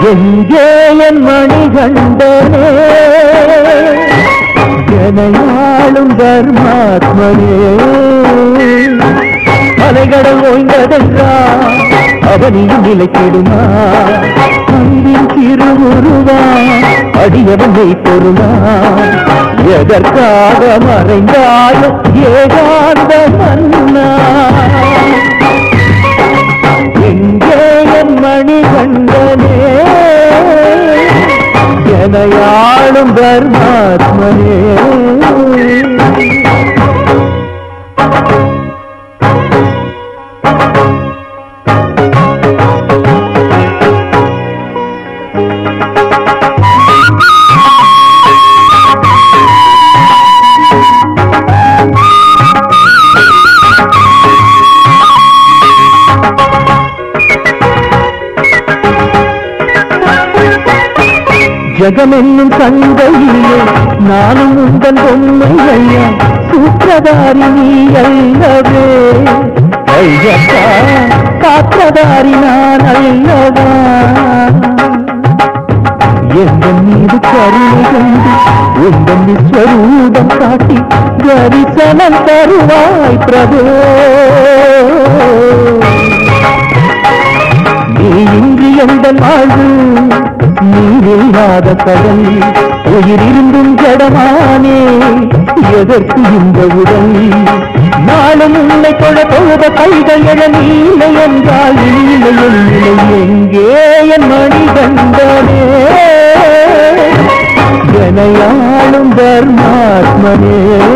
எங்கே என் மணிகண்டனே எனையாளும் தர்மாத்மனே அலைகடல் ஓய்ந்ததென்றா அவனியும் நிலைக்கிடுமா அன்பின் திருவுருவா அடியவனை பொருளா எதற்காக மறைந்தாலும் ஏகாந்த மன்னா எங்கே என் மணிகண்டனே எனையாளும் தர்மாத்மனே ஜகமென்னும் சந்தையிலே நானும் உந்தன் பொம்மை ஐயா சூத்திரதாரி நீ அல்லவே ஐயப்பா காத்திரதாரி நான் அல்லவா எந்த மீது கருணை கொண்டு உந்தன் விஸ்வரூபம் காட்டி தரிசனம் தருவாய் பிரபு நீ இன்றி எந்த வாழ்வு நீரில்லாத கடல் உயிரிருந்தும் ஜடமானே எதற்கு இந்த உடல் நாளும் உன்னை தொழ தொழுத கைகள் எழ நீலை என்றால் நீலை என் நிலை எங்கே என் மணிகண்டனே எனையாளும் தர்மாத்மனே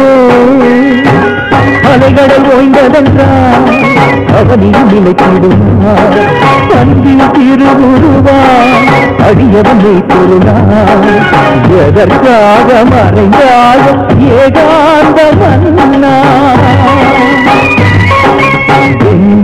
அலைகடல் ஓய்ந்ததென்றால் அவனியும் நிலைத்திடுமா அன்பின் திருவுருவா அடியவனை பொருளா எதற்காக மறைந்தாலும் ஏகாந்த மன்னா எங்கே